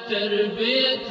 تربية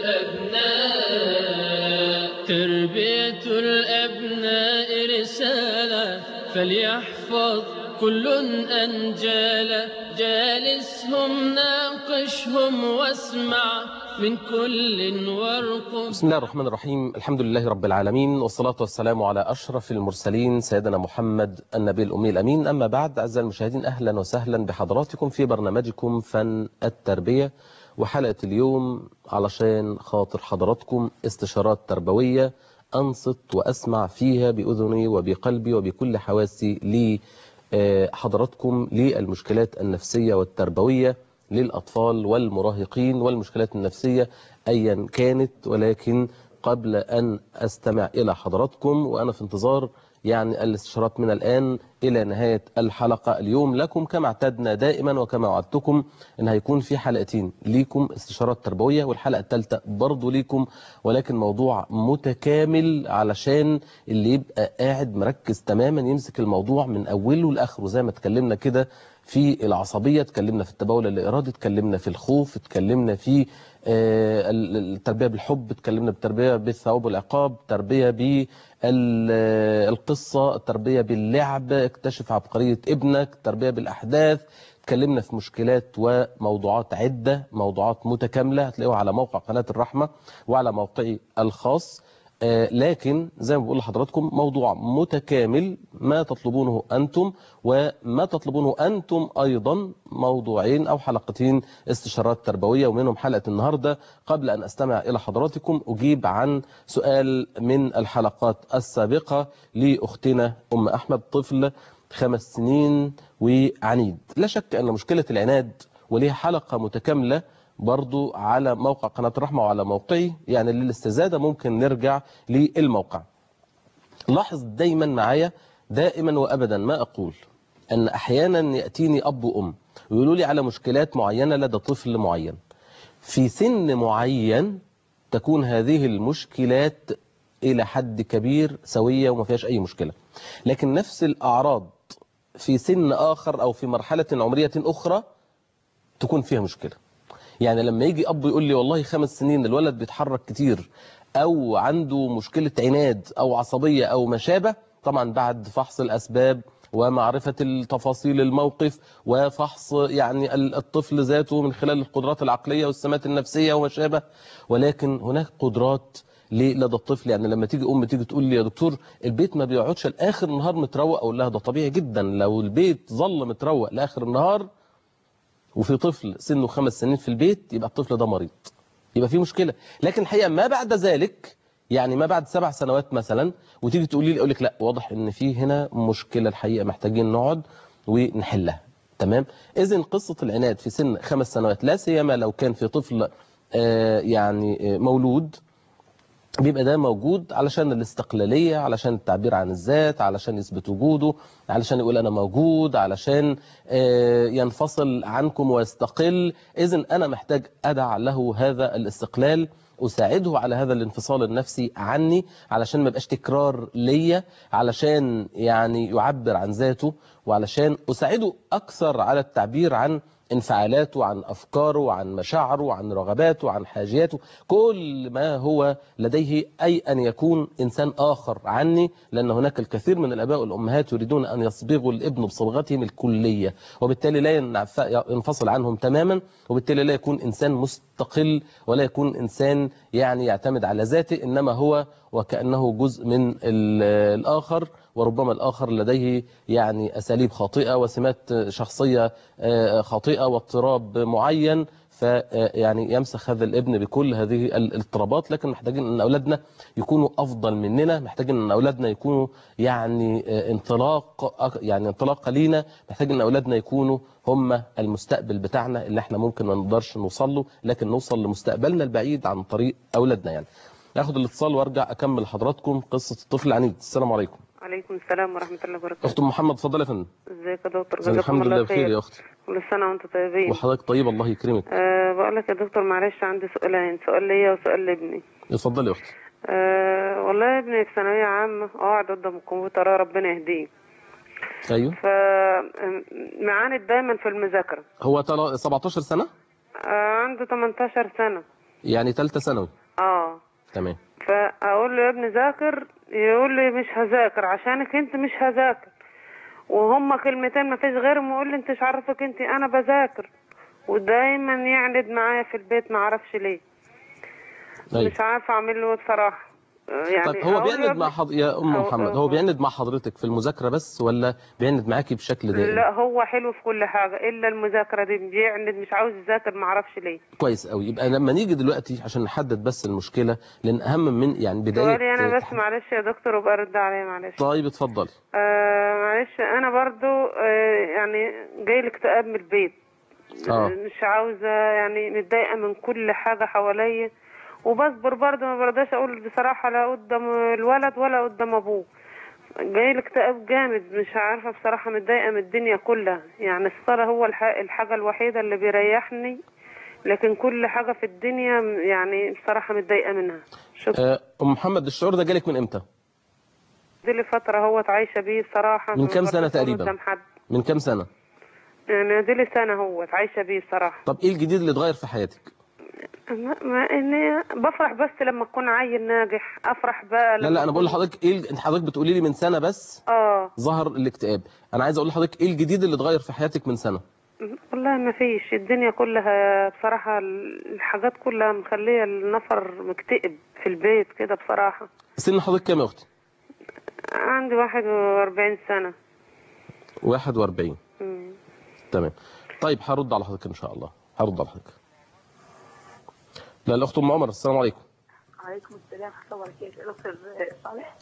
الأبناء تربية الأبناء رسالة فليحفظ كل أنجال جالسهم ناقشهم واسمع من كل وارقب بسم الله الرحمن الرحيم الحمد لله رب العالمين والصلاة والسلام على أشرف المرسلين سيدنا محمد النبي الأمي الأمين أما بعد أعزائي المشاهدين أهلا وسهلا بحضراتكم في برنامجكم فن التربية وحلقة اليوم علشان خاطر حضراتكم استشارات تربوية أنصت وأسمع فيها بأذني وبقلبي وبكل حواسي لحضراتكم للمشكلات النفسية والتربوية للأطفال والمراهقين والمشكلات النفسية أيا كانت ولكن قبل أن أستمع إلى حضراتكم وأنا في انتظار يعني الاستشارات من الآن إلى نهاية الحلقة اليوم لكم كما اعتدنا دائما وكما وعدتكم أن هيكون في حلقتين ليكم استشارات تربوية والحلقة الثالثة برضو ليكم ولكن موضوع متكامل علشان اللي يبقى قاعد مركز تماما يمسك الموضوع من أوله لآخره زي ما اتكلمنا كده في العصبية اتكلمنا في التبول الإرادي اتكلمنا في الخوف اتكلمنا في التربية بالحب اتكلمنا بالتربية بالثواب والعقاب تربية بالقصة التربية باللعب اكتشف عبقرية ابنك تربية بالأحداث اتكلمنا في مشكلات وموضوعات عدة موضوعات متكاملة هتلاقوها على موقع قناة الرحمة وعلى موقعي الخاص لكن زي ما بقول لحضراتكم موضوع متكامل ما تطلبونه أنتم وما تطلبونه أنتم أيضا موضوعين أو حلقتين استشارات تربوية ومنهم حلقة النهاردة قبل أن أستمع إلى حضراتكم أجيب عن سؤال من الحلقات السابقة لأختنا أم أحمد طفل خمس سنين وعنيد لا شك أن مشكلة العناد وليها حلقة متكاملة برضو على موقع قناة الرحمة وعلى موقعي يعني للاستزادة ممكن نرجع للموقع لاحظ دايما معايا دائما وأبدا ما أقول أن أحيانا يأتيني أب وأم ويقولوا لي على مشكلات معينة لدى طفل معين في سن معين تكون هذه المشكلات إلى حد كبير سوية وما فيهاش أي مشكلة لكن نفس الأعراض في سن آخر أو في مرحلة عمرية أخرى تكون فيها مشكلة يعني لما يجي أب يقول لي والله خمس سنين الولد بيتحرك كتير أو عنده مشكلة عناد أو عصبية أو ما شابه طبعا بعد فحص الأسباب ومعرفة التفاصيل الموقف وفحص يعني الطفل ذاته من خلال القدرات العقلية والسمات النفسية وما شابه ولكن هناك قدرات لدى الطفل يعني لما تيجي أم تيجي تقول لي يا دكتور البيت ما بيقعدش لآخر النهار متروق أقول لها ده طبيعي جدا لو البيت ظل متروق لآخر النهار وفي طفل سنه خمس سنين في البيت يبقى الطفل ده مريض يبقى في مشكلة لكن الحقيقة ما بعد ذلك يعني ما بعد سبع سنوات مثلا وتيجي تقولي لي اقول لك لا واضح ان في هنا مشكلة الحقيقة محتاجين نقعد ونحلها تمام اذا قصة العناد في سن خمس سنوات لا سيما لو كان في طفل آه يعني آه مولود بيبقى ده موجود علشان الاستقلالية علشان التعبير عن الذات علشان يثبت وجوده علشان يقول أنا موجود علشان ينفصل عنكم ويستقل إذن أنا محتاج أدع له هذا الاستقلال أساعده على هذا الانفصال النفسي عني علشان ما يبقاش تكرار ليا علشان يعني يعبر عن ذاته وعلشان أساعده أكثر على التعبير عن انفعالاته عن أفكاره عن مشاعره عن رغباته عن حاجياته كل ما هو لديه أي أن يكون إنسان آخر عني لأن هناك الكثير من الأباء والأمهات يريدون أن يصبغوا الابن بصبغتهم الكلية وبالتالي لا ينفصل عنهم تماما وبالتالي لا يكون إنسان مستقل ولا يكون إنسان يعني يعتمد على ذاته إنما هو وكأنه جزء من الآخر وربما الآخر لديه يعني أساليب خاطئة وسمات شخصية خاطئة واضطراب معين فيعني يمسخ هذا الابن بكل هذه الاضطرابات لكن محتاجين ان اولادنا يكونوا افضل مننا محتاجين ان اولادنا يكونوا يعني انطلاق يعني انطلاقه لينا محتاجين ان اولادنا يكونوا هم المستقبل بتاعنا اللي احنا ممكن ما نقدرش نوصل له لكن نوصل لمستقبلنا البعيد عن طريق اولادنا يعني اخد الاتصال وارجع اكمل لحضراتكم قصه الطفل العنيد السلام عليكم عليكم السلام ورحمة الله وبركاته اخت محمد اتفضل يا فندم ازيك يا دكتور زي جزاكم الحمد لله الله بخير يا خير اختي كل سنة وانتم طيبين وحضرتك طيب الله يكرمك أه بقول لك يا دكتور معلش عندي سؤالين سؤال ليا وسؤال لابني اتفضلي يا اختي أه والله ابني في ثانوية عامة قاعد قدام الكمبيوتر يا ربنا يهديه ايوه فمعاند دايما في المذاكرة هو تلا- 17 سنه أه عنده عنده 18 سنة يعني ثالثه ثانوي اه تمام فاقول له يا ابني ذاكر يقول لي مش هذاكر عشانك انت مش هذاكر وهما كلمتين ما فيش غيرهم ويقول لي انت مش عارفك انت انا بذاكر ودايما يعند معايا في البيت ما اعرفش ليه أيوة. مش عارفه اعمل له إيه بصراحه يعني طيب هو أقول له يا بيعند مع ابني- حض... يا ام أو- محمد أو- هو بيعند مع حضرتك في المذاكره بس ولا بيعند معاكي بشكل دائم لا هو حلو في كل حاجه الا المذاكره دي بيعند مش عاوز يذاكر ما اعرفش ليه كويس قوي يبقى لما نيجي دلوقتي عشان نحدد بس المشكله لان اهم من يعني بدايه سؤالي انا بس تحديد- معلش يا دكتور وابقى رد عليا معلش طيب اتفضلي آه معلش انا برضو آه يعني جاي لي اكتئاب من البيت آه. مش عاوزه يعني متضايقه من كل حاجه حواليا وبصبر برضو ما برضاش اقول بصراحه لا قدام الولد ولا قدام ابوه جاي لي اكتئاب جامد مش عارفه بصراحه متضايقه من الدنيا كلها يعني الصلاه هو الح- الحاجه الوحيده اللي بيريحني لكن كل حاجه في الدنيا يعني بصراحه متضايقه منها شكرا آه، ام محمد الشعور ده جالك من امتى دي لي فتره هو عايشه بيه بصراحه من ما كام سنة برضاش أقول تقريبا؟ قدام حد من كام سنه يعني دي لي سنة هو عايشة بيه صراحة طب ايه الجديد اللي اتغير في حياتك ما, ما اني بفرح بس لما اكون عيل ناجح افرح بقى لا لما لا انا بقول أكون- لحضرتك ايه ال- انت حضرتك بتقولي لي من سنه بس اه ظهر الاكتئاب انا عايز اقول لحضرتك ايه الجديد اللي اتغير في حياتك من سنه والله ما فيش الدنيا كلها بصراحة الحاجات كلها مخلية النفر مكتئب في البيت كده بصراحة سن حضرتك كام يا اختي عندي واحد واربعين سنة 41 مم. تمام طيب هرد على حضرتك ان شاء الله هرد على حضرتك لا الاخت ام عمر السلام عليكم عليكم السلام ورحمة الله وبركاته دكتور صالح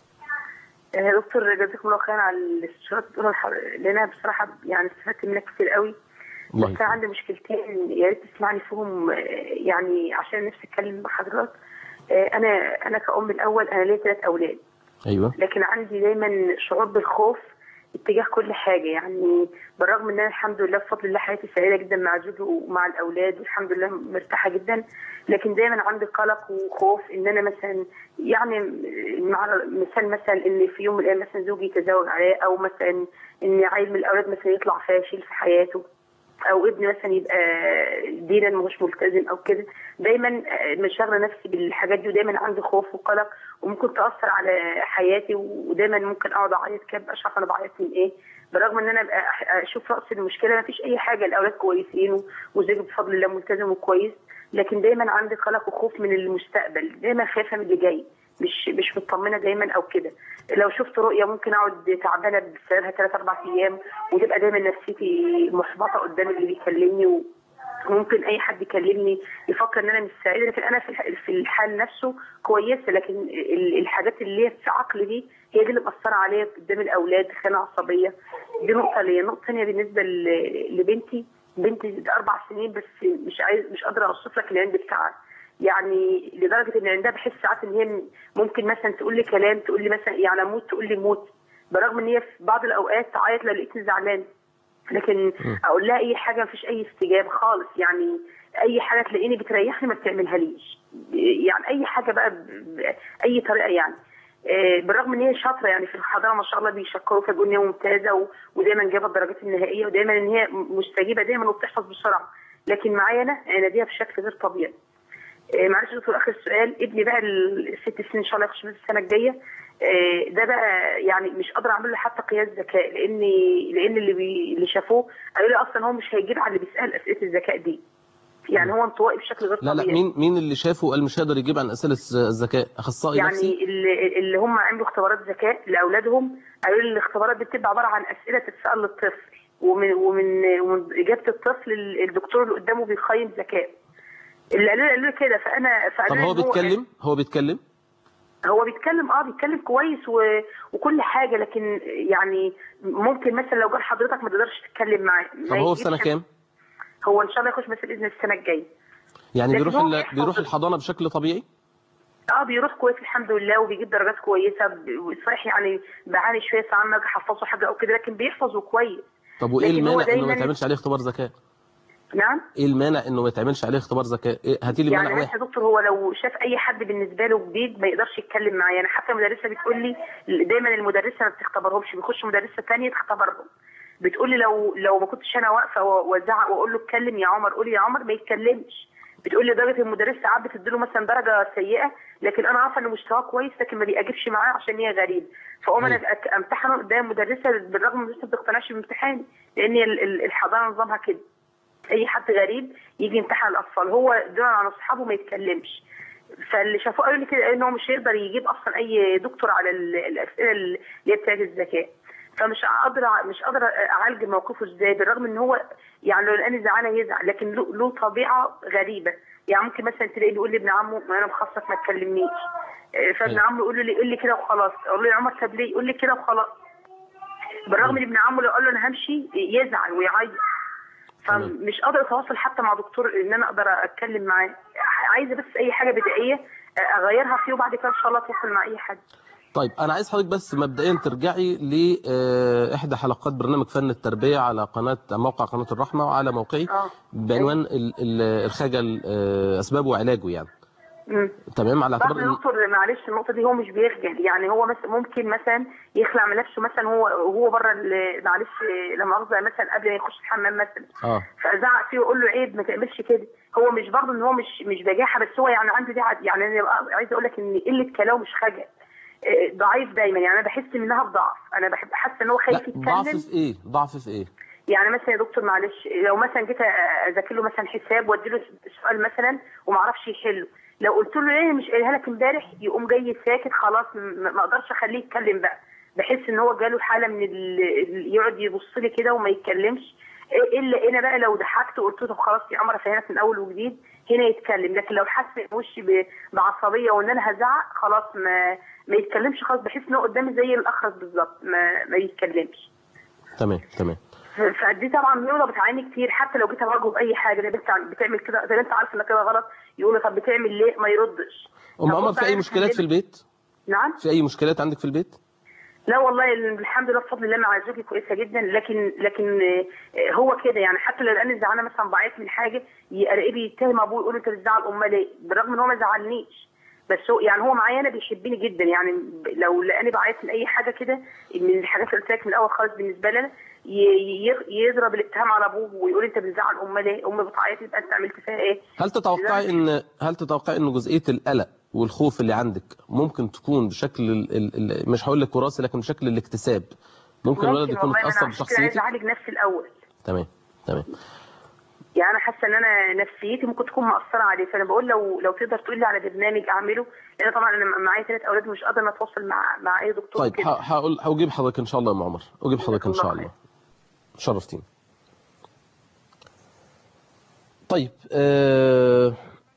آه، دكتور جزاكم الله خير على الاستشارات اللي بتقولها لح- لأن أنا بصراحة يعني استفدت منك كتير قوي الله بس يكرمك. أنا عندي مشكلتين يا ريت تسمعني فيهم آه، يعني عشان نفسي أتكلم مع حضرتك آه، أنا أنا كأم الأول أنا ليا ثلاث أولاد ايوه لكن عندي دايما شعور بالخوف اتجاه كل حاجة يعني بالرغم ان انا الحمد لله بفضل الله حياتي سعيدة جدا مع زوجي ومع الاولاد والحمد لله مرتاحة جدا لكن دايما عندي قلق وخوف ان انا مثلا يعني مع مثال مثلا ان في يوم من الايام مثلا زوجي يتزوج عليا او مثلا ان عيل من الاولاد مثلا يطلع فاشل في حياته او ابني مثلا يبقى دينا مش ملتزم او كده دايما مشغله نفسي بالحاجات دي ودايما عندي خوف وقلق وممكن تاثر على حياتي ودايما ممكن اقعد اعيط كده مبقاش عارفه انا بعيط من ايه برغم ان انا ابقى أح- اشوف راس المشكله ما فيش اي حاجه الاولاد كويسين و- وزوجي بفضل الله ملتزم وكويس لكن دايما عندي قلق وخوف من المستقبل دايما خايفه من اللي جاي مش مش مطمنه دايما او كده لو شفت رؤيه ممكن اقعد تعبانه بسببها ثلاث اربع ايام وتبقى دايما نفسيتي محبطه قدام اللي بيكلمني و... ممكن اي حد يكلمني يفكر ان انا مش سعيده لكن انا في الح- في الحال نفسه كويسه لكن ال- الحاجات اللي هي في عقلي دي هي دي اللي مأثره عليا قدام الاولاد خانه عصبيه دي نقطه ليا نقطه ثانيه بالنسبه ل- لبنتي بنتي اربع سنين بس مش عايز مش قادره اوصف لك العند بتاعها يعني لدرجه ان عندها بحس ساعات ان هي ممكن مثلا تقول لي كلام تقول لي مثلا يعني موت تقول لي موت برغم ان هي في بعض الاوقات تعيط لو لقيتني زعلان لكن اقول لها اي حاجه مفيش اي استجابه خالص يعني اي حاجه تلاقيني بتريحني ما بتعملها ليش يعني اي حاجه بقى ب- باي طريقه يعني آه، بالرغم ان هي شاطره يعني في الحضانه ما شاء الله بيشكروا فيها بيقولوا ان هي ممتازه و- ودايما جايبه الدرجات النهائيه ودايما ان هي مستجيبه دايما وبتحفظ بسرعه لكن معايا انا اناديها بشكل غير طبيعي آه، معلش يا دكتور اخر السؤال ابني بقى الست سنين ان شاء الله يخش بس السنه الجايه آه، ده بقى يعني مش قادره اعمل له حتى قياس ذكاء لان لان اللي بي اللي شافوه قالوا لي اصلا هو مش هيجيب على اللي بيسال اسئله الذكاء دي يعني هو انطوائي بشكل غير لا لا طبيعي مين مين اللي شافه قال مش هيقدر يجيب عن اسئله الذكاء اخصائي نفسي يعني اللي, اللي هم عملوا اختبارات ذكاء لاولادهم قالوا لي الاختبارات دي بتبقى عباره عن اسئله تتسال للطفل ومن ومن ومن اجابه الطفل ال- الدكتور اللي قدامه بيقيم ذكاء اللي قالوا لي قالوا لي كده فانا طب فقالوا لي هو إن بيتكلم هو بيتكلم هو بيتكلم اه بيتكلم كويس و... وكل حاجه لكن يعني ممكن مثلا لو جه حضرتك ما تقدرش تتكلم معاه طب ما هو في يجيبش- سنه كام هو ان شاء الله يخش مثلا باذن السنه الجايه يعني لكن بيروح هو ال... بيحفظ- بيروح الحضانه بشكل طبيعي اه بيروح كويس الحمد لله وبيجيب درجات كويسه ب- صحيح يعني بعاني شويه ساعات ما اجي احفظه حاجه او كده لكن بيحفظه كويس طب وايه لكن هو المانع انه ما دايماً- يتعملش عليه اختبار ذكاء نعم ايه المانع انه ما يتعملش عليه اختبار ذكاء إيه؟ هاتي لي يعني مانع انت واحد يا دكتور هو لو شاف اي حد بالنسبه له جديد ما يقدرش يتكلم معاه يعني حتى المدرسه بتقول لي دايما المدرسه ما بتختبرهمش بيخش مدرسه ثانيه تختبرهم بتقول لي لو لو ما كنتش انا واقفه و- وازعق واقول له اتكلم يا عمر قول يا عمر ما يتكلمش بتقول لي درجه المدرسه ساعات بتديله مثلا درجه سيئه لكن انا عارفه ان مستواه كويس لكن ما بيأجبش معاه عشان هي غريب فاقوم انا أيوة. أك- امتحنه قدام مدرسه بالرغم ان المدرسه ما بتقتنعش بامتحاني لان هي ال- ال- الحضانه نظامها كده اي حد غريب يجي يمتحن الاطفال هو دون عن اصحابه ما يتكلمش فاللي شافوه قالوا لي كده ان هو مش هيقدر يجيب اصلا اي دكتور على ال- الاسئله اللي هي بتاعت الذكاء فمش قادر مش قادر اعالج موقفه ازاي بالرغم ان هو يعني لو لقاني زعلانه يزعل لكن له, له طبيعه غريبه يعني ممكن مثلا تلاقيه بيقول لابن عمه ما انا مخصصك ما تكلمنيش آه، فابن أيوة. عمه يقول له ليه يقول لي كده وخلاص اقول له يا عمر طب ليه يقول لي كده وخلاص بالرغم ان ابن عمه لو قال له انا همشي يزعل ويعيط تمام. فمش قادر اتواصل حتى مع دكتور ان انا اقدر اتكلم معاه عايزه بس اي حاجه بدائيه اغيرها فيه وبعد كده ان شاء الله اتواصل مع اي حد طيب انا عايز حضرتك بس مبدئيا ترجعي لاحدى حلقات برنامج فن التربيه على قناه موقع قناه الرحمه وعلى موقعي اه بعنوان ال- ال- الخجل آه، اسبابه وعلاجه يعني امم تمام على اعتبار برضه ان يا دكتور معلش النقطه دي هو مش بيخجل يعني هو مثلا ممكن مثلا يخلع من نفسه مثلا هو وهو بره ال- معلش لا مؤاخذه مثلا قبل ما يخش الحمام مثلا اه فازعق فيه واقول له عيب ما تعملش كده هو مش برضه ان هو مش مش بجاحه بس هو يعني عنده دي عد- يعني انا عايزه اقول لك ان قله كلامه مش خجل آه، ضعيف دايما يعني انا بحس منها بضعف انا بحب حاسه ان هو لا خايف ضعف يتكلم في ايه ضعف في ايه يعني مثلا يا دكتور معلش لو مثلا جيت اذاكر له مثلا حساب وادي له سؤال مثلا وما اعرفش يحله لو قلت له ليه مش قايلها لك امبارح يقوم جاي ساكت خلاص م- ما اقدرش اخليه يتكلم بقى بحس ان هو جاله حاله من ال... ال- يقعد يبص لي كده وما يتكلمش إيه- الا انا بقى لو ضحكت وقلت له طب خلاص يا عمر افهمك من اول وجديد هنا يتكلم لكن لو حس إن وشي ب- بعصبيه وان انا هزعق خلاص ما ما يتكلمش خلاص بحس ان هو قدامي زي الاخرس بالظبط ما ما يتكلمش تمام تمام فدي طبعا نقطه بتعاني كتير حتى لو جيت اواجهه باي حاجه ده بنت بتعمل كده ده انت عارف انك كده غلط يقول لي طب بتعمل ليه ما يردش ام طب عمر بص في اي أنا مشكلات في هحلل- البيت نعم في اي مشكلات عندك في البيت لا والله الحمد لله بفضل الله مع زوجي كويسه جدا لكن لكن آه، هو كده يعني حتى لو لقاني زعلانه مثلا بعيط من حاجه يقرقبي يتهم ابوه يقول له انت بتزعل امال ليه بالرغم ان هو ما زعلنيش بس هو يعني هو معايا انا بيحبني جدا يعني ب- لو لقاني بعيط من اي حاجه كده من الحاجات اللي قلت لك من الاول خالص بالنسبه لنا ي- ي- يضرب الاتهام على ابوه ويقول انت بتزعل امال ليه امي بتعيط يبقى انت عملت فيها ايه هل تتوقعي ان هل تتوقعي ان جزئيه القلق والخوف اللي عندك ممكن تكون بشكل ال... ال... ال... مش هقول لك وراثي لكن بشكل الاكتساب ممكن الولد يكون والله ما متاثر انا عشان كده عايزه بشخصيتك اعالج نفسي الاول تمام تمام يعني انا حاسه ان انا نفسيتي ممكن تكون مأثره عليه فانا بقول لو لو تقدر تقول لي على برنامج اعمله لان طبعا انا معايا ثلاث اولاد مش قادره اتواصل مع مع اي دكتور طيب كده. ه- هقول هجيب حضرتك ان شاء الله يا ام عمر اجيب حضرتك ان جزاك شاء الله الله شرفتيني طيب آه...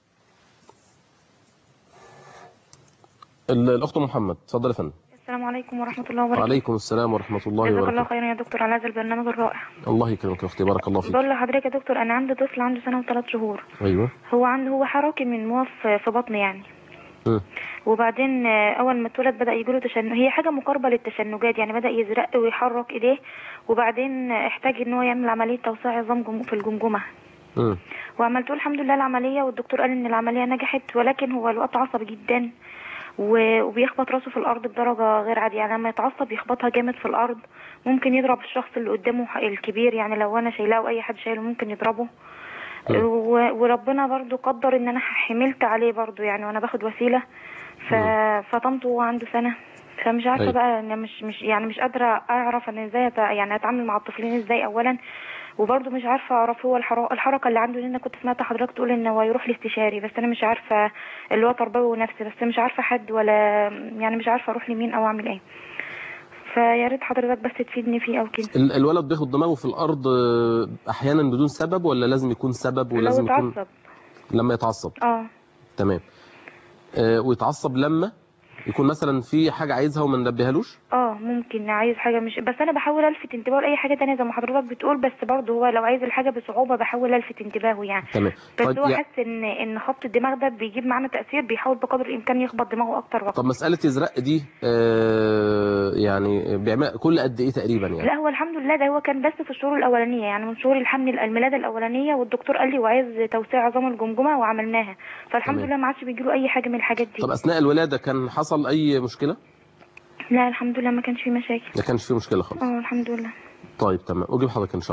ال- الاخت أم محمد اتفضل يا فندم السلام عليكم ورحمة الله وبركاته وعليكم السلام ورحمه الله جزاك الله وبركاته خيرا يا دكتور على هذا البرنامج الرائع الله يكرمك يا اختي بارك الله فيك بقول لحضرتك يا دكتور أنا عندي طفل عنده سنة وثلاث شهور ايوه هو عنده هو حركي من موف في بطني يعني مم. وبعدين آه، أول ما اتولد بدأ يجيله تشنج هي حاجة مقاربة للتشنجات يعني بدأ يزرق ويحرك إيديه وبعدين آه، احتاج إن هو يعمل عملية توسيع عظام جم- في الجمجمة مم. وعملت له الحمد لله العملية والدكتور قال إن العملية نجحت ولكن هو الوقت عصبي جدا و- وبيخبط راسه في الأرض بدرجة غير عادية يعني لما يتعصب يخبطها جامد في الأرض ممكن يضرب الشخص اللي قدامه الكبير يعني لو أنا شايلاه أو أي حد شايله ممكن يضربه مم. و- وربنا برضو قدر ان انا حملت عليه برضو يعني وانا باخد وسيله ف... فطنته وهو عنده سنه فمش عارفه أيوة. بقى انا مش مش يعني مش قادره اعرف انا ازاي أت... يعني اتعامل مع الطفلين ازاي اولا وبرضه مش عارفه اعرف هو الحر... الحركه اللي عنده لان أنا كنت سمعت حضرتك تقول ان هو يروح لاستشاري بس انا مش عارفه اللي هو تربوي نفسي بس مش عارفه حد ولا يعني مش عارفه اروح لمين او اعمل ايه فيا ريت حضرتك بس تفيدني فيه او كده ال- الولد بياخد دماغه في الارض آه، احيانا بدون سبب ولا لازم يكون سبب لو ولازم يكون اتعصب لما يتعصب اه تمام آه، ويتعصب لما يكون مثلا في حاجه عايزها وما ننبهالوش اه ممكن عايز حاجه مش بس انا بحاول الفت انتباهه لاي حاجه تانية زي ما حضرتك بتقول بس برضه هو لو عايز الحاجه بصعوبه بحاول الفت انتباهه يعني تمام بس طيب هو يع- حاسس ان ان خبط الدماغ ده بيجيب معانا تاثير بيحاول بقدر الامكان يخبط دماغه اكتر واكتر طب مساله يزرق دي آه، يعني بيعمل كل قد ايه تقريبا يعني لا هو الحمد لله ده هو كان بس في الشهور الاولانيه يعني من شهور الحمل الميلاد الاولانيه والدكتور قال لي وعايز توسيع عظام الجمجمه وعملناها فالحمد تمام. لله ما عادش بيجيله اي حاجه من الحاجات دي طب اثناء الولاده كان حصل اي مشكله لا الحمد لله ما كانش في مشاكل ما كانش في مشكله خالص اه الحمد لله طيب تمام اجيب حضرتك ان شاء الله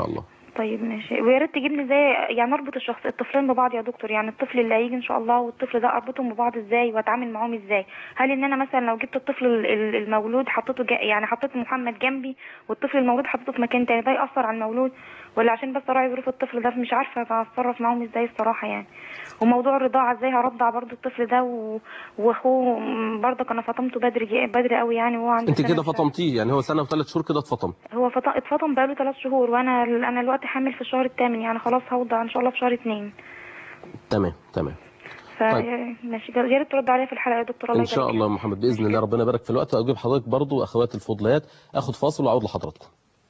طيب ماشي ويا ريت تجيبني ازاي يعني اربط الشخص الطفلين ببعض يا دكتور يعني الطفل اللي هيجي ان شاء الله والطفل ده اربطهم ببعض ازاي واتعامل معاهم ازاي هل ان انا مثلا لو جبت الطفل ال- ال- المولود حطيته جا يعني حطيت محمد جنبي والطفل المولود حطيته في مكان تاني ده ياثر على المولود ولا عشان بس اراعي ظروف الطفل ده مش عارفه اتصرف معاهم ازاي الصراحه يعني وموضوع الرضاعه ازاي هرضع برضو الطفل ده و... واخوه برضه انا فطمته بدري جي- بدري قوي يعني وهو عنده انت سنة كده وشوية. فطمتيه يعني هو سنه وثلاث شهور كده اتفطم هو فط- اتفطم بقاله ثلاث شهور وانا انا الوقت حامل في الشهر الثامن يعني خلاص هوضع ان شاء الله في شهر اثنين تمام تمام ف طيب. ماشي يا ريت ترد عليا في الحلقه يا دكتور الله ان شاء يبارك الله يا محمد باذن الله ربنا يبارك في الوقت واجيب حضرتك برضو اخوات الفضليات اخد فاصل واعود لحضراتكم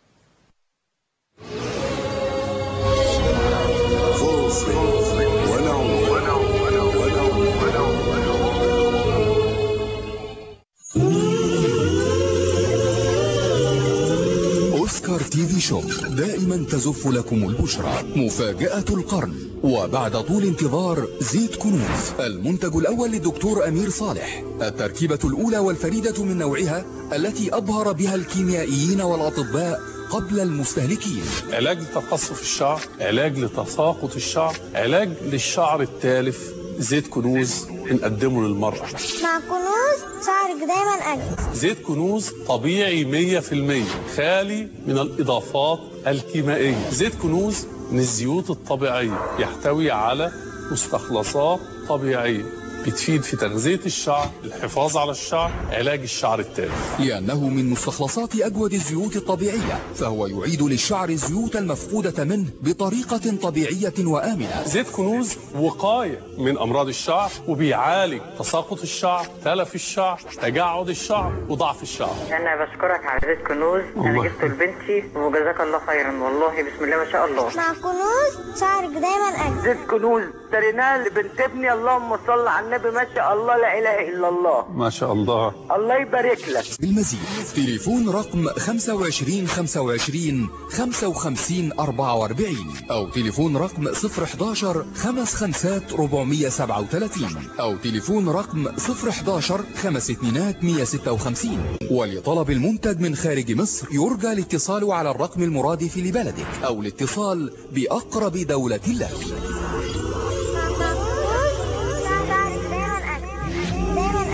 أوسكار تي في شوب دائما تزف لكم البشرى مفاجأة القرن وبعد طول انتظار زيت كنوز المنتج الأول للدكتور أمير صالح التركيبة الأولى والفريدة من نوعها التي أبهر بها الكيميائيين والأطباء قبل المستهلكين علاج لتقصف الشعر علاج لتساقط الشعر علاج للشعر التالف زيت كنوز بنقدمه للمرأة مع كنوز شعرك دايما أجمل زيت كنوز طبيعي 100% خالي من الإضافات الكيميائية زيت كنوز من الزيوت الطبيعية يحتوي على مستخلصات طبيعية بتفيد في تغذية الشعر الحفاظ على الشعر علاج الشعر التالف لأنه من مستخلصات أجود الزيوت الطبيعية فهو يعيد للشعر الزيوت المفقودة منه بطريقة طبيعية وآمنة زيت كنوز وقاية من أمراض الشعر وبيعالج تساقط الشعر تلف الشعر تجعد الشعر وضعف الشعر انا بشكرك على زيت كنوز انا الله. جبته لبنتي وجزاك الله خيرا والله بسم الله ما شاء الله مع كنوز شعرك دايما أجمل زيت كنوز اشتريناه لبنت ابني اللهم صل على النبي ما شاء الله لا اله الا الله ما شاء الله الله يبارك لك بالمزيد تليفون رقم 25 25 55 44 أو تليفون رقم 011 55 437 أو تليفون رقم 011 5 اتنينات 156 ولطلب المنتج من خارج مصر يرجى الاتصال على الرقم المرادف لبلدك أو الاتصال بأقرب دولة لك مع كنوز شعرك دايما أجمل دايما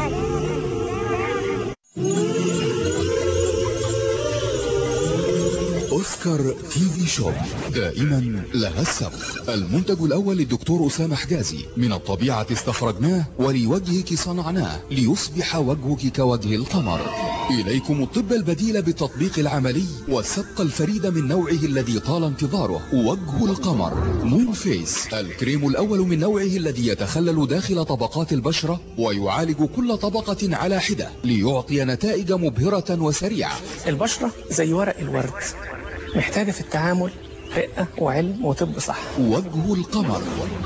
أجمل أوسكار تي في شوب دائما لها السبق المنتج الأول للدكتور أسامة حجازي من الطبيعة استخرجناه ولوجهك صنعناه ليصبح وجهك كوجه القمر إليكم الطب البديل بالتطبيق العملي والسبق الفريد من نوعه الذي طال انتظاره وجه القمر مون فيس الكريم الأول من نوعه الذي يتخلل داخل طبقات البشرة ويعالج كل طبقة على حدة ليعطي نتائج مبهرة وسريعة البشرة زي ورق الورد محتاجة في التعامل رقة وعلم وطب صح وجه القمر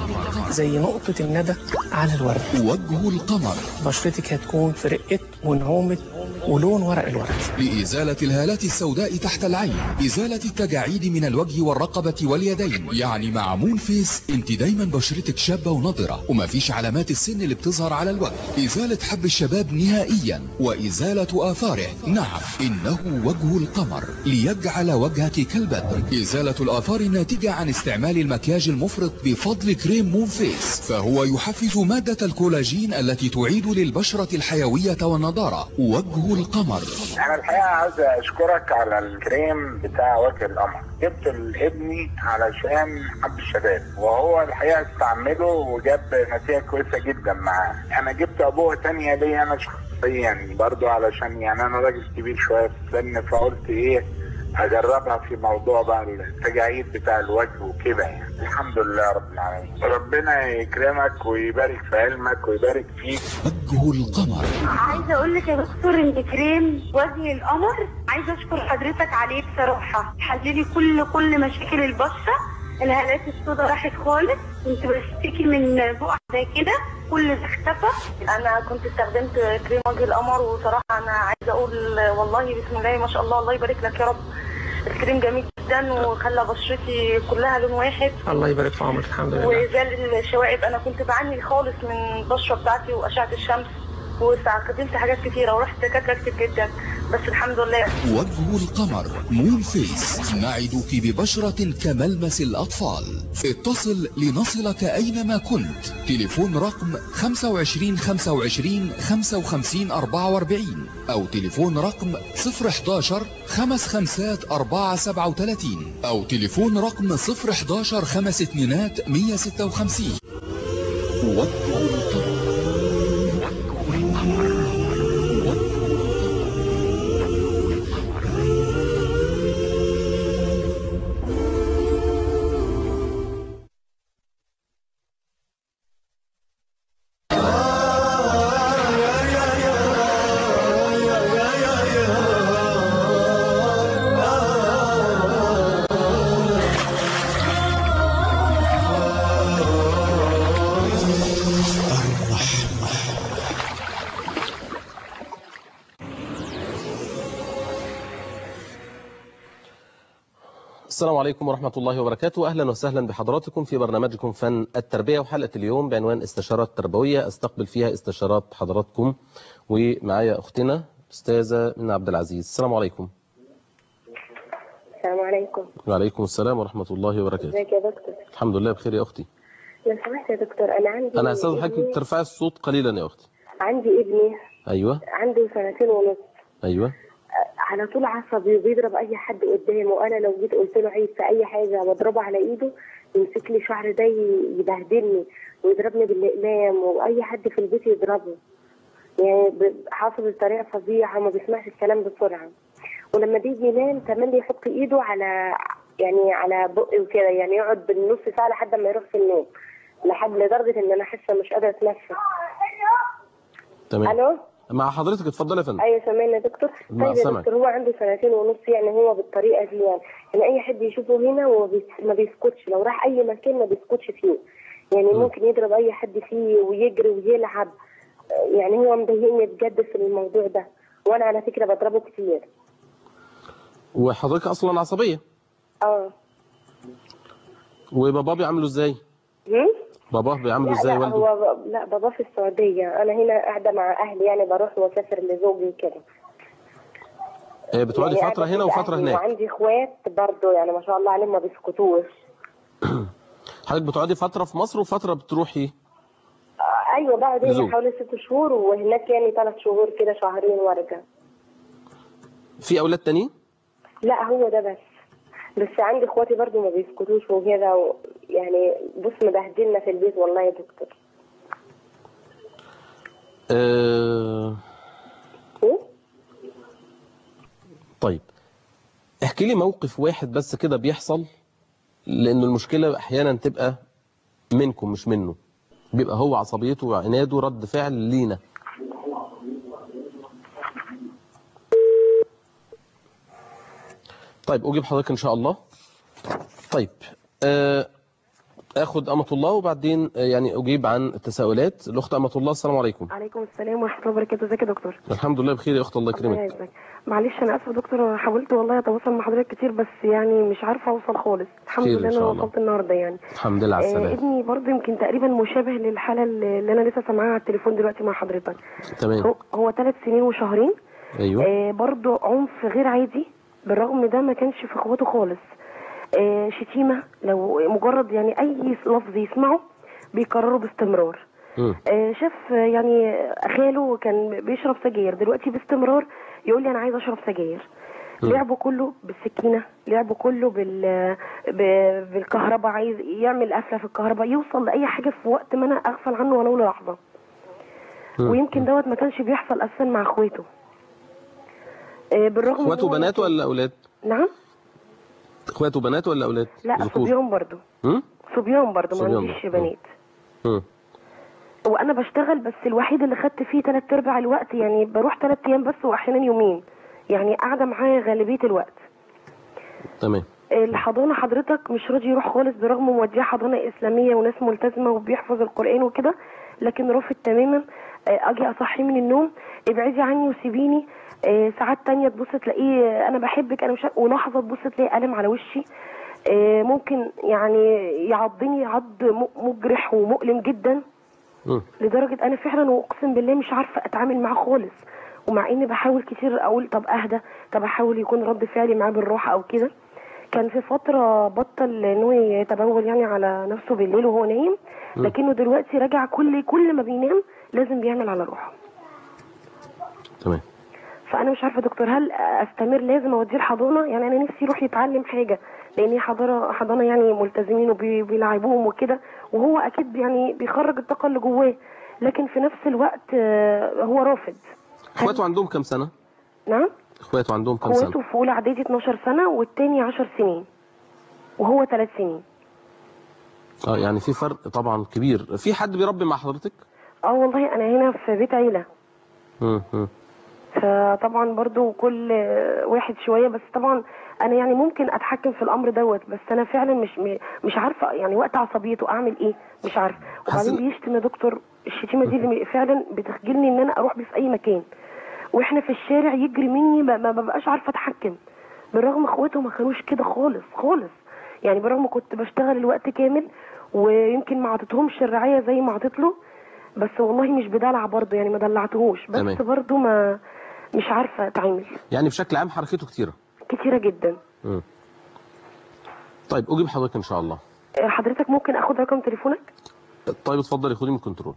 زي نقطة الندى على الورد وجه القمر بشرتك هتكون في رقة ونعومة ولون ورق الورد لإزالة الهالات السوداء تحت العين إزالة التجاعيد من الوجه والرقبة واليدين يعني مع مون فيس انت دايما بشرتك شابة ونضرة وما فيش علامات السن اللي بتظهر على الوجه إزالة حب الشباب نهائيا وإزالة آثاره نعم إنه وجه القمر ليجعل وجهك كالبدر إزالة الآثار الناتجة عن استعمال المكياج المفرط بفضل كريم مون فيس فهو يحفز مادة الكولاجين التي تعيد للبشرة الحيوية والنضارة وجه القمر انا الحقيقه عايز اشكرك على الكريم بتاع وجه القمر جبت لابني علشان حب الشباب وهو الحقيقه استعمله وجاب نتيجه كويسه جدا معاه انا جبت ابوه تانية ليا انا شخصيا برضو علشان يعني انا راجل كبير شويه في السن فقلت ايه اجربها في موضوع بقى التجاعيد بتاع الوجه وكده يعني الحمد لله رب العالمين ربنا يكرمك ويبارك في علمك ويبارك فيك وجه القمر عايزه اقول لك يا دكتور ان كريم وجه القمر عايزه اشكر حضرتك عليه بصراحه حللي كل كل مشاكل البشره الهالات السوداء راحت خالص كنت بشتكي من بقع زي كده كل ده اختفى انا كنت استخدمت كريم وجه القمر وصراحه انا عايزه اقول والله بسم الله ما شاء الله الله يبارك لك يا رب الكريم جميل جدا وخلى بشرتي كلها لون واحد الله يبارك في عمرك الحمد لله وزال الشوائب انا كنت بعاني خالص من البشره بتاعتي واشعه الشمس واستخدمت حاجات كتيره ورحت دكاتره كتير جدا بس الحمد لله وجه القمر مون فيس نعدك ببشرة كملمس الأطفال اتصل لنصلك أينما كنت تليفون رقم 25 25 55 44 أو تليفون رقم 011 خمس خمسات 4 37 أو تليفون رقم 011 خمس اتنينات 156 وجه القمر السلام عليكم ورحمة الله وبركاته أهلا وسهلا بحضراتكم في برنامجكم فن التربية وحلقة اليوم بعنوان استشارات تربوية استقبل فيها استشارات حضراتكم ومعايا أختنا أستاذة من عبد العزيز السلام عليكم السلام عليكم وعليكم السلام ورحمة الله وبركاته ازيك يا دكتور الحمد لله بخير يا أختي لو سمحت يا دكتور انا عندي أنا أستاذ حضرتك ابني- ترفعي الصوت قليلا يا أختي عندي ابني أيوة عنده سنتين ونص أيوة على طول عصبي وبيضرب اي حد قدامه انا لو جيت قلت له عيب في اي حاجه بضربه على ايده يمسك لي شعر ده ي- يبهدلني ويضربني بالاقلام واي حد في البيت يضربه يعني ب- عصبي بطريقه فظيعه وما بيسمعش الكلام بسرعه ولما بيجي ينام كمان يحط ايده على يعني على بقي وكده يعني يقعد بالنص ساعه لحد ما يروح في النوم لحد لدرجه ان انا حاسه مش قادره اتنفس تمام الو مع حضرتك اتفضل يا فندم ايوه سامعني يا دكتور مع طيب يا سمعك. دكتور هو عنده سنتين ونص يعني هو بالطريقه دي يعني يعني اي حد يشوفه هنا هو بيس- ما بيسكتش لو راح اي مكان ما بيسكتش فيه يعني ممكن يضرب اي حد فيه ويجري ويلعب يعني هو مضايقني بجد في الموضوع ده وانا على فكره بضربه كتير وحضرتك أصلا عصبية اه وباباه بيعمله إزاي هم؟ باباه بيعمله لا إزاي لا والده هو ب- لا بابا في السعوديه انا هنا قاعده مع اهلي يعني بروح واسافر لزوجي وكده آه، بتقعدي يعني فترة قاعدة هنا في وفترة أهلي هناك وعندي اخوات برضه يعني ما شاء الله عليهم ما بيسكتوش حضرتك بتقعدي فترة في مصر وفترة بتروحي ايوه بقعد هنا لزوج. حوالي ست شهور وهناك يعني ثلاث شهور كده شهرين وارجع في أولاد تانيين لا هو ده بس بس عندي اخواتي برضو ما بيسكتوش وكده و... يعني بص مبهدلنا في البيت والله يا دكتور آه... طيب احكي لي موقف واحد بس كده بيحصل لأن المشكلة أحيانا تبقى منكم مش منه بيبقى هو عصبيته وعناده رد فعل لينا طيب أجيب حضرتك إن شاء الله طيب آه، اخد امة الله وبعدين آه، يعني اجيب عن التساؤلات الاخت امة الله السلام عليكم عليكم السلام ورحمه الله وبركاته ازيك يا دكتور الحمد لله بخير يا اخت الله الله يكرمك يعزك معلش انا اسفه يا دكتور حاولت والله اتواصل مع حضرتك كتير بس يعني مش عارفه اوصل خالص الحمد خير إن لله انا شاء الله. وصلت النهارده يعني الحمد لله على آه السلامه ابني برضه يمكن تقريبا مشابه للحاله اللي اللي انا لسه سامعاها على التليفون دلوقتي مع حضرتك تمام هو هو ثلاث سنين وشهرين ايوه آه برضه عنف غير عادي بالرغم ده ما كانش في اخواته خالص آه شتيمه لو مجرد يعني اي لفظ يسمعه بيكرره باستمرار مم. آه، شاف آه، يعني خاله كان بيشرب سجاير دلوقتي باستمرار يقول لي انا عايز اشرب سجاير مم. لعبه كله بالسكينه لعبه كله بال ب- بالكهرباء عايز يعمل قفله في الكهرباء يوصل لاي حاجه في وقت ما انا اغفل عنه ولو لحظه ويمكن دوت ما كانش بيحصل اساسا مع اخواته آه، بالرغم إن اخواته هو- بنات ولا اولاد نعم اخواته بنات ولا اولاد لا ذكور صبيان برضو هم؟ صبيان برضو ما صبيان عنديش برضو. بنات هم. وانا بشتغل بس الوحيد اللي خدت فيه ثلاث ارباع الوقت يعني بروح ثلاث ايام بس واحيانا يومين يعني قاعده معاه غالبيه الوقت تمام الحضانه حضرتك مش راضي يروح خالص برغم موديه حضانه اسلاميه وناس ملتزمه وبيحفظ القران وكده لكن رافض تماما آه، اجي اصحيه من النوم ابعدي عني وسيبيني آه، ساعات تانية تبص تلاقيه آه، انا بحبك انا مش عارف- ولحظه تبص تلاقي قلم على وشي آه، ممكن يعني يعضني عض م- مجرح ومؤلم جدا مم. لدرجه انا فعلا واقسم بالله مش عارفه اتعامل معاه خالص ومع اني بحاول كتير اقول طب اهدى طب احاول يكون رد فعلي معاه بالراحه او كده كان في فتره بطل ان هو يتبول يعني على نفسه بالليل وهو نايم مم. لكنه دلوقتي راجع كل كل ما بينام لازم بيعمل على روحه تمام فانا مش عارفه دكتور هل استمر لازم اوديه الحضانه يعني انا نفسي يروح يتعلم حاجه لان هي حضانه حضانه يعني ملتزمين وبيلعبوهم وكده وهو اكيد يعني بيخرج الطاقه اللي جواه لكن في نفس الوقت آه، هو رافض اخواته عندهم كام سنه نعم اخواته عندهم كام سنه اخواته في اولى اعدادي 12 سنه والتاني 10 سنين وهو 3 سنين اه يعني في فرق طبعا كبير في حد بيربي مع حضرتك اه والله انا هنا في بيت عيله مم. مم. فطبعا برضو كل واحد شويه بس طبعا انا يعني ممكن اتحكم في الامر دوت بس انا فعلا مش مش عارفه يعني وقت عصبيته اعمل ايه مش عارفه وبعدين بيشتم يا دكتور الشتيمه دي اللي فعلا بتخجلني ان انا اروح بيه في اي مكان واحنا في الشارع يجري مني ما ما ببقاش عارفه اتحكم بالرغم اخواته ما كانوش كده خالص خالص يعني بالرغم كنت بشتغل الوقت كامل ويمكن ما عطيتهمش الرعايه زي ما عطيت له بس والله مش بدلع برضه يعني ما دلعتهوش بس تمام. برضه ما مش عارفه اتعامل يعني بشكل عام حركته كتيره كتيره جدا مم. طيب اجيب حضرتك ان شاء الله آه، حضرتك ممكن اخد رقم تليفونك طيب اتفضلي خدي من الكنترول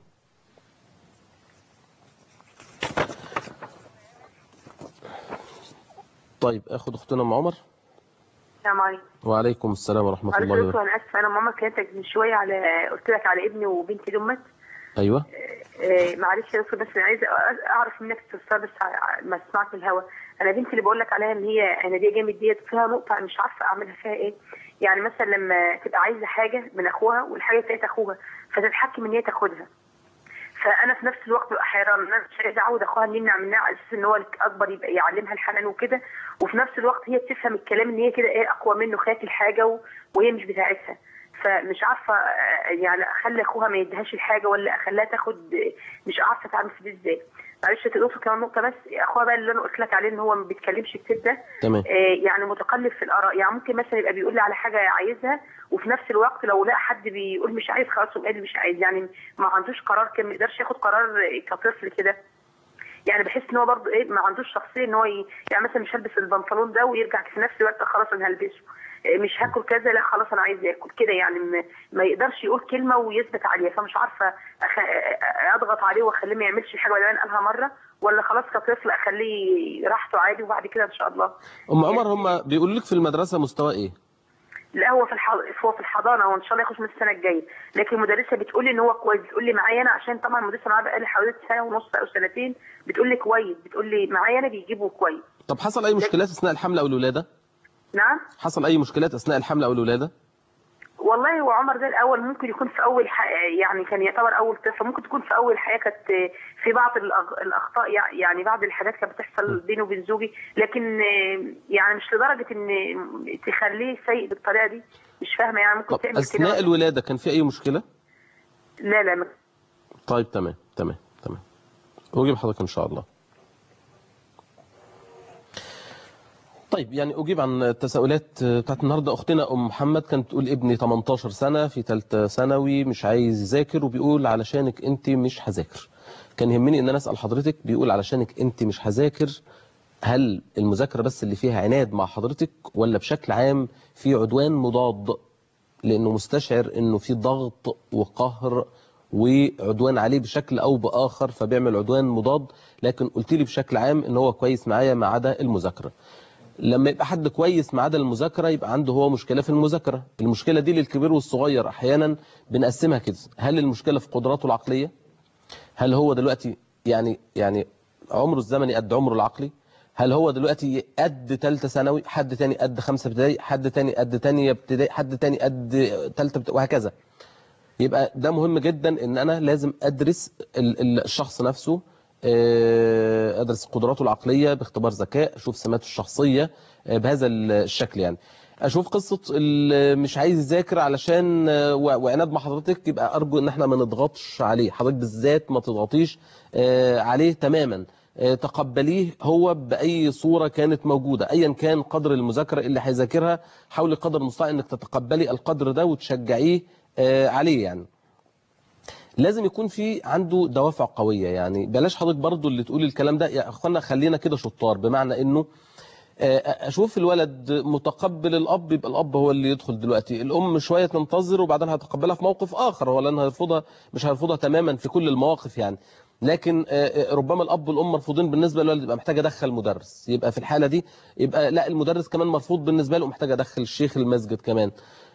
طيب اخد اختنا ام عمر السلام عليكم وعليكم السلام ورحمه معلش الله يا دكتور وبركاته انا اسفه انا ماما كلمتك من شويه على قلت لك على ابني وبنتي دمت ايوه آه، معلش يا دكتور بس انا عايزه أ- اعرف منك استفسار بس ع- ما اسمعك في الهوا انا بنتي اللي بقول لك عليها ان هي عناديه جامد ديت فيها نقطه أنا مش عارفه اعملها فيها ايه يعني مثلا لما تبقى عايزه حاجه من اخوها والحاجه بتاعت اخوها فتتحكم ان هي تاخدها فانا في نفس الوقت ببقى حيران انا مش عايزه اعود اخوها ان يمنع منها على اساس ان هو الاكبر يبقى يعلمها الحنان وكده وفي نفس الوقت هي بتفهم الكلام ان هي كده ايه اقوى منه خايف الحاجه و... وهي مش بتاعتها فمش عارفه آه، يعني اخلي اخوها ما يديهاش الحاجه ولا اخليها تاخد مش عارفه اتعامل في دي ازاي معلش تضيف كمان نقطه بس اخوها بقى اللي انا قلت لك عليه ان هو ما بيتكلمش كتير ده تمام آه، يعني متقلب في الاراء يعني ممكن مثلا يبقى بيقول لي على حاجه عايزها وفي نفس الوقت لو لقى حد بيقول مش عايز خلاص يقوم قال مش عايز يعني ما عندوش قرار كان ما يقدرش ياخد قرار كطفل كده يعني بحس ان هو برضه ايه ما عندوش شخصيه ان هو ي... يعني مثلا مش هلبس البنطلون ده ويرجع في نفس الوقت خلاص انا هلبسه إيه مش هاكل كذا لا خلاص انا عايز اكل كده يعني ما, ما يقدرش يقول كلمه ويثبت عليها فمش عارفه أخ... اضغط عليه واخليه ما يعملش حاجه ولا قالها مره ولا خلاص كطفل اخليه راحته عادي وبعد كده ان شاء الله ام عمر هم بيقولوا لك في المدرسه مستوى ايه لا هو في الح... هو في الحضانه وان شاء الله يخش من السنه الجايه لكن المدرسه بتقول لي ان هو كويس بتقول لي معايا انا عشان طبعا المدرسه معايا بقالي حوالي سنه ونص او سنتين بتقول لي كويس بتقول لي معايا انا بيجيبه كويس طب حصل اي مشكلات اثناء الحمل او الولاده نعم حصل اي مشكلات اثناء الحمل او الولاده والله هو عمر ده الاول ممكن يكون في اول ح... يعني كان يعتبر اول طفل ممكن تكون في اول حياه كانت في بعض الأغ... الاخطاء يع- يعني بعض الحاجات كانت بتحصل بينه وبين زوجي لكن آه، يعني مش لدرجه ان تخليه سيء بالطريقه دي مش فاهمه يعني ممكن طب تعمل اثناء كده الولاده كان في اي مشكله لا لا ما- طيب تمام تمام تمام اجيب حضرتك ان شاء الله طيب يعني اجيب عن التساؤلات بتاعت النهارده اختنا ام محمد كانت تقول ابني 18 سنه في ثالثه ثانوي مش عايز يذاكر وبيقول علشانك انت مش هذاكر كان يهمني ان انا اسال حضرتك بيقول علشانك انت مش هذاكر هل المذاكره بس اللي فيها عناد مع حضرتك ولا بشكل عام في عدوان مضاد لانه مستشعر انه في ضغط وقهر وعدوان عليه بشكل او باخر فبيعمل عدوان مضاد لكن قلت لي بشكل عام ان هو كويس معايا ما عدا المذاكره لما يبقى حد كويس ما عدا المذاكره يبقى عنده هو مشكله في المذاكره المشكله دي للكبير والصغير احيانا بنقسمها كده هل المشكله في قدراته العقليه هل هو دلوقتي يعني يعني عمره الزمني قد عمره العقلي هل هو دلوقتي قد ثالثه ثانوي حد تاني قد خمسه ابتدائي حد تاني قد تانية ابتدائي حد تاني قد ثالثه ابتدائي وهكذا يبقى ده مهم جدا ان انا لازم ادرس ال- ال- الشخص نفسه آه، ادرس قدراته العقليه باختبار ذكاء اشوف سماته الشخصيه آه، بهذا الشكل يعني اشوف قصه ال- مش عايز يذاكر علشان آه، و- وعناد مع حضرتك يبقى ارجو ان احنا ما نضغطش عليه حضرتك بالذات ما تضغطيش آه، عليه تماما آه، تقبليه هو باي صوره كانت موجوده ايا كان قدر المذاكره اللي هيذاكرها حاولي قدر المستطاع انك تتقبلي القدر ده وتشجعيه آه، عليه يعني لازم يكون في عنده دوافع قويه يعني بلاش حضرتك برضو اللي تقول الكلام ده يا اخوانا خلينا كده شطار بمعنى انه آه، اشوف الولد متقبل الاب يبقى الاب هو اللي يدخل دلوقتي الام شويه تنتظر وبعدين هتقبلها في موقف اخر هو لان هيرفضها مش هيرفضها تماما في كل المواقف يعني لكن آه، آه، ربما الاب والام مرفوضين بالنسبه للولد يبقى محتاج ادخل مدرس يبقى في الحاله دي يبقى لا المدرس كمان مرفوض بالنسبه له محتاج ادخل الشيخ المسجد كمان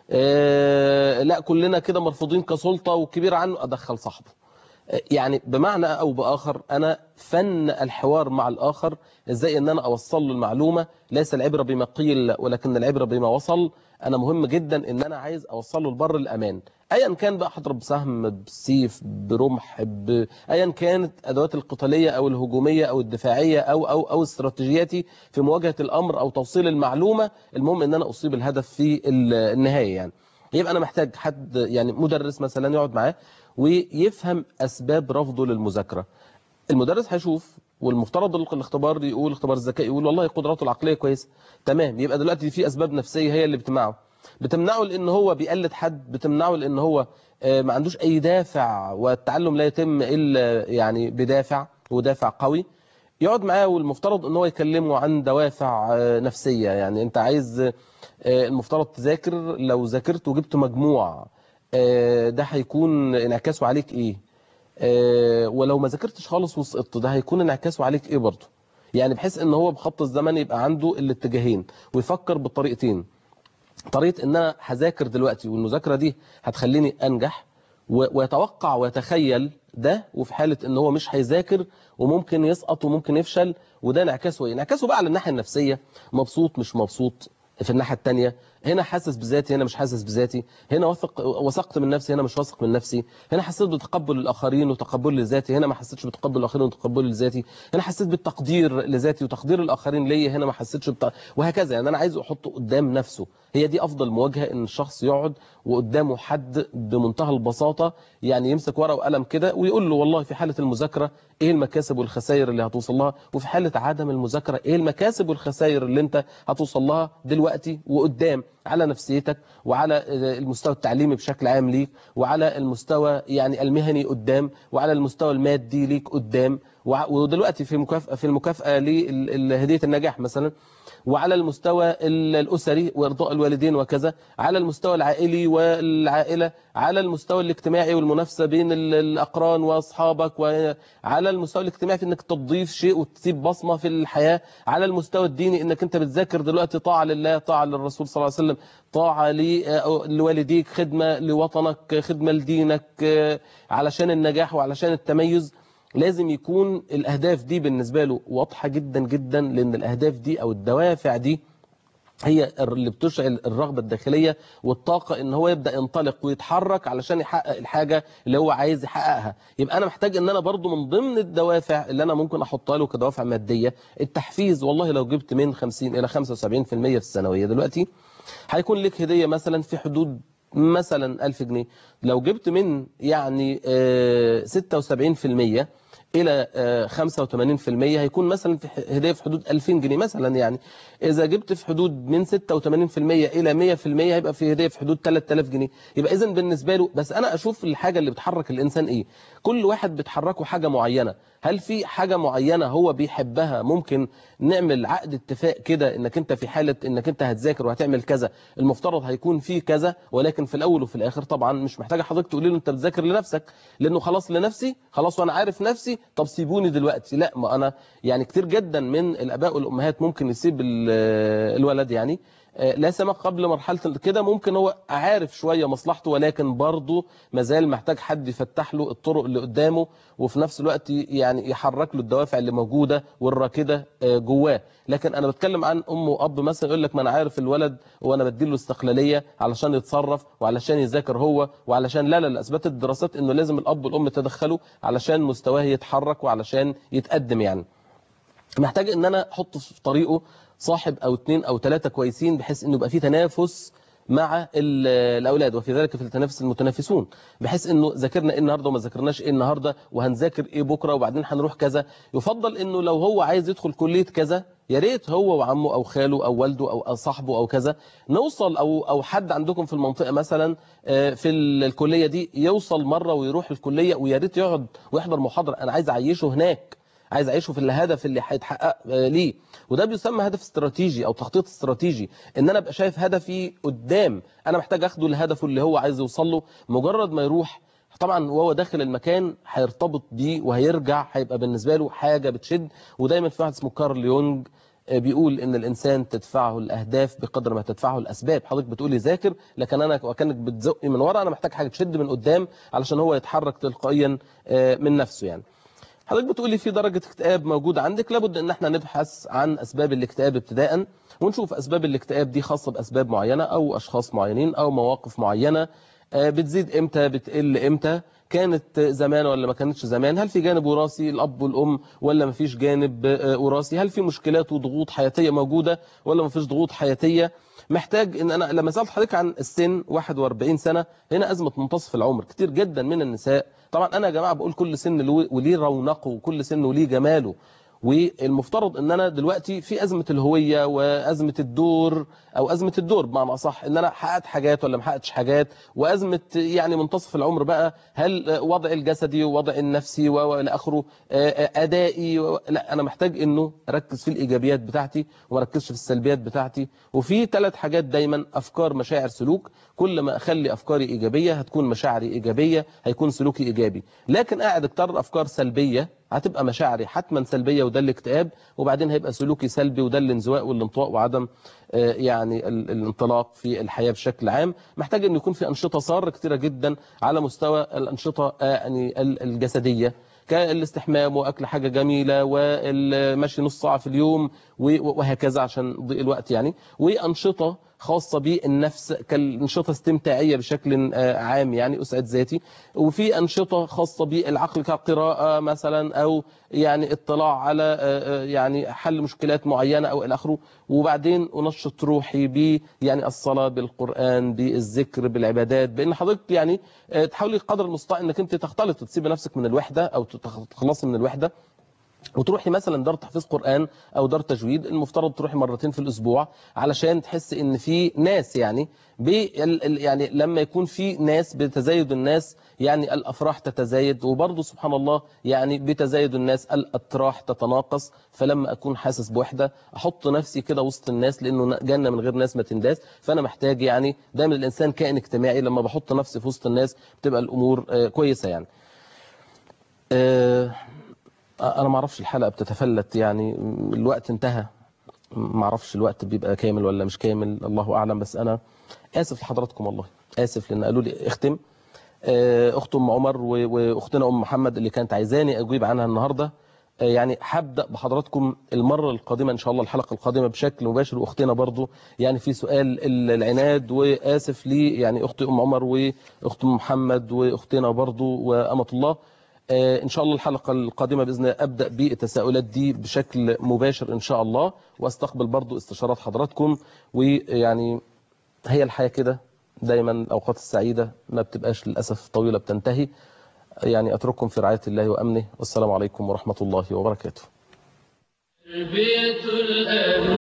آه، لا كلنا كده مرفوضين كسلطه وكبير عنه ادخل صاحبه يعني بمعنى او باخر انا فن الحوار مع الاخر ازاي ان انا اوصل له المعلومه ليس العبره بما قيل ولكن العبره بما وصل انا مهم جدا ان انا عايز اوصل له لبر الامان ايا كان بقى هضرب بسهم بسيف برمح ب... ايا كانت ادوات القتاليه او الهجوميه او الدفاعيه او او او استراتيجياتي في مواجهه الامر او توصيل المعلومه المهم ان انا اصيب الهدف في ال- النهايه يعني يبقى انا محتاج حد يعني مدرس مثلا يقعد معاه ويفهم اسباب رفضه للمذاكره المدرس هيشوف والمفترض الاختبار يقول اختبار الذكاء يقول والله قدراته العقليه كويسه تمام يبقى دلوقتي في اسباب نفسيه هي اللي بتمنعه بتمنعه لان هو بيقلد حد بتمنعه لان هو آه، ما عندوش اي دافع والتعلم لا يتم الا يعني بدافع ودافع قوي يقعد معاه والمفترض ان هو يكلمه عن دوافع آه، نفسيه يعني انت عايز آه، المفترض تذاكر لو ذاكرت وجبت مجموع آه، ده هيكون انعكاسه عليك ايه آه، ولو ما ذاكرتش خالص وسقطت ده هيكون انعكاسه عليك ايه برضه يعني بحيث ان هو بخط الزمن يبقى عنده الاتجاهين ويفكر بالطريقتين طريقه ان انا هذاكر دلوقتي والمذاكره دي هتخليني انجح و- ويتوقع ويتخيل ده وفي حاله ان هو مش هيذاكر وممكن يسقط وممكن يفشل وده انعكاسه ايه انعكاسه بقى على الناحيه النفسيه مبسوط مش مبسوط في الناحيه الثانيه هنا حاسس بذاتي هنا مش حاسس بذاتي هنا واثق وثقت من نفسي هنا مش واثق من نفسي هنا حسيت بتقبل الاخرين وتقبل لذاتي هنا ما حسيتش بتقبل الاخرين وتقبل لذاتي هنا حسيت بالتقدير لذاتي وتقدير الاخرين ليا هنا ما حسيتش بت... وهكذا يعني انا عايزه احطه قدام نفسه هي دي افضل مواجهه ان الشخص يقعد وقدامه حد بمنتهى البساطه يعني يمسك ورقه وقلم كده ويقول له والله في حاله المذاكره ايه المكاسب والخسائر اللي هتوصل لها وفي حاله عدم المذاكره ايه المكاسب والخسائر اللي انت هتوصل لها دلوقتي وقدام على نفسيتك وعلى المستوى التعليمي بشكل عام ليك وعلى المستوى يعني المهني قدام وعلى المستوى المادي ليك قدام وع- ودلوقتي في مكافأة في المكافأة لهدية النجاح مثلا وعلى المستوى ال- الأسري وإرضاء الوالدين وكذا على المستوى العائلي والعائلة على المستوى الاجتماعي والمنافسة بين ال- الأقران وأصحابك وعلى المستوى الاجتماعي في أنك تضيف شيء وتسيب بصمة في الحياة على المستوى الديني أنك أنت بتذاكر دلوقتي طاعة لله طاعة للرسول صلى الله عليه وسلم طاعة ل- لوالديك خدمة لوطنك خدمة لدينك آه، علشان النجاح وعلشان التميز لازم يكون الأهداف دي بالنسبة له واضحة جدا جدا لأن الأهداف دي أو الدوافع دي هي اللي بتشعل الرغبة الداخلية والطاقة ان هو يبدأ ينطلق ويتحرك علشان يحقق الحاجة اللي هو عايز يحققها يبقى انا محتاج ان انا برضو من ضمن الدوافع اللي انا ممكن احطها له كدوافع مادية التحفيز والله لو جبت من 50 الى 75% في السنوية دلوقتي هيكون لك هدية مثلا في حدود مثلا 1000 جنيه لو جبت من يعني آه، 76% الى آه، 85% هيكون مثلا في ح- هديه في حدود 2000 جنيه مثلا يعني اذا جبت في حدود من 86% الى 100% هيبقى في هديه في حدود 3000 جنيه يبقى اذا بالنسبه له بس انا اشوف الحاجه اللي بتحرك الانسان ايه كل واحد بتحركه حاجه معينه هل في حاجه معينه هو بيحبها ممكن نعمل عقد اتفاق كده انك انت في حاله انك انت هتذاكر وهتعمل كذا المفترض هيكون في كذا ولكن في الاول وفي الاخر طبعا مش محتاجه حضرتك تقولي له انت بتذاكر لنفسك لانه خلاص لنفسي خلاص وانا عارف نفسي طب سيبوني دلوقتي لا ما انا يعني كتير جدا من الاباء والامهات ممكن يسيب ال- الولد يعني آه، لا سمح قبل مرحله كده ممكن هو عارف شويه مصلحته ولكن برضه مازال محتاج حد يفتح له الطرق اللي قدامه وفي نفس الوقت يعني يحرك له الدوافع اللي موجوده والراكده آه، جواه لكن انا بتكلم عن ام واب مثلا يقول لك ما انا عارف الولد وانا بديله استقلاليه علشان يتصرف وعلشان يذاكر هو وعلشان لا لا لا اثبتت الدراسات انه لازم الاب والام يتدخلوا علشان مستواه يتحرك وعلشان يتقدم يعني محتاج ان انا احط في طريقه صاحب او اتنين او ثلاثة كويسين بحيث انه يبقى في تنافس مع ال- الاولاد وفي ذلك في التنافس المتنافسون بحيث انه ذاكرنا ايه النهارده وما ذاكرناش ايه النهارده وهنذاكر ايه بكره وبعدين هنروح كذا يفضل انه لو هو عايز يدخل كليه كذا يا ريت هو وعمه او خاله او والده او صاحبه او كذا نوصل او او حد عندكم في المنطقه مثلا آه، في ال- الكليه دي يوصل مره ويروح الكليه ويا ريت يقعد ويحضر محاضره انا عايز اعيشه هناك عايز اعيشه في الهدف اللي هيتحقق آه، ليه وده بيسمى هدف استراتيجي او تخطيط استراتيجي ان انا ابقى شايف هدفي قدام انا محتاج اخده لهدفه اللي هو عايز يوصل له مجرد ما يروح طبعا وهو داخل المكان هيرتبط بيه وهيرجع هيبقى بالنسبه له حاجه بتشد ودايما في واحد اسمه كارل يونج آه، بيقول ان الانسان تدفعه الاهداف بقدر ما تدفعه الاسباب حضرتك بتقولي ذاكر لكن انا وكانك بتزقي من ورا انا محتاج حاجه تشد من قدام علشان هو يتحرك تلقائيا آه، من نفسه يعني حضرتك بتقولي في درجة اكتئاب موجودة عندك لابد ان احنا نبحث عن اسباب الاكتئاب ابتداء ونشوف اسباب الاكتئاب دي خاصة باسباب معينة او اشخاص معينين او مواقف معينة آه، بتزيد امتى بتقل امتى كانت زمان ولا ما كانتش زمان هل في جانب وراثي الاب والام ولا ما فيش جانب آه، وراثي هل في مشكلات وضغوط حياتية موجودة ولا ما فيش ضغوط حياتية محتاج ان انا لما سالت حضرتك عن السن 41 سنه هنا ازمه منتصف العمر كتير جدا من النساء طبعا انا يا جماعه بقول كل سن له- وليه رونقه وكل سن وليه جماله والمفترض ان انا دلوقتي في ازمه الهويه وازمه الدور او ازمه الدور بمعنى اصح ان انا حققت حاجات ولا ما حققتش حاجات وازمه يعني منتصف العمر بقى هل وضعي الجسدي ووضعي النفسي والى اخره ادائي و- لا انا محتاج انه اركز في الايجابيات بتاعتي وما اركزش في السلبيات بتاعتي وفي ثلاث حاجات دايما افكار مشاعر سلوك كل ما اخلي افكاري ايجابيه هتكون مشاعري ايجابيه هيكون سلوكي ايجابي لكن قاعد اكتر افكار سلبيه هتبقى مشاعري حتما سلبيه وده الاكتئاب وبعدين هيبقى سلوكي سلبي وده الانزواء والانطواء وعدم آه، يعني ال- الانطلاق في الحياه بشكل عام محتاج ان يكون في انشطه ساره كتيره جدا على مستوى الانشطه آه، يعني ال- الجسديه كالاستحمام واكل حاجه جميله والمشي نص ساعه في اليوم و- وهكذا عشان ضيق الوقت يعني وانشطه خاصه بالنفس كالانشطه استمتاعيه بشكل آه، عام يعني اسعد ذاتي وفي انشطه خاصه بالعقل كقراءه مثلا او يعني اطلاع على آه، آه، يعني حل مشكلات معينه او الى اخره وبعدين انشط روحي ب يعني الصلاه بالقران بالذكر بالعبادات بان حضرتك يعني آه، تحاولي قدر المستطاع انك انت تختلط وتسيبي نفسك من الوحده او تخلصي من الوحده وتروحي مثلا دار تحفيظ قرآن أو دار تجويد المفترض تروحي مرتين في الأسبوع علشان تحس إن في ناس يعني بي ال- ال- يعني لما يكون في ناس بتزايد الناس يعني الأفراح تتزايد وبرضه سبحان الله يعني بتزايد الناس الأتراح تتناقص فلما أكون حاسس بوحدة أحط نفسي كده وسط الناس لأنه جنة من غير ناس ما تنداس فأنا محتاج يعني دايما الإنسان كائن اجتماعي لما بحط نفسي في وسط الناس بتبقى الأمور آه، كويسة يعني آه، انا ما اعرفش الحلقه بتتفلت يعني الوقت انتهى ما اعرفش الوقت بيبقى كامل ولا مش كامل الله اعلم بس انا اسف لحضراتكم والله اسف لان قالوا لي اختم آه، اخت ام عمر و- واختنا ام محمد اللي كانت عايزاني اجيب عنها النهارده آه، يعني هبدا بحضراتكم المره القادمه ان شاء الله الحلقه القادمه بشكل مباشر واختنا برضو يعني في سؤال ال- العناد واسف لي يعني اختي ام عمر واخت ام محمد واختنا برضو وامه الله آه، ان شاء الله الحلقه القادمه باذن الله ابدا بالتساؤلات دي بشكل مباشر ان شاء الله واستقبل برضو استشارات حضراتكم ويعني هي الحياه كده دايما الاوقات السعيده ما بتبقاش للاسف طويله بتنتهي يعني اترككم في رعايه الله وامنه والسلام عليكم ورحمه الله وبركاته تربية الأبناء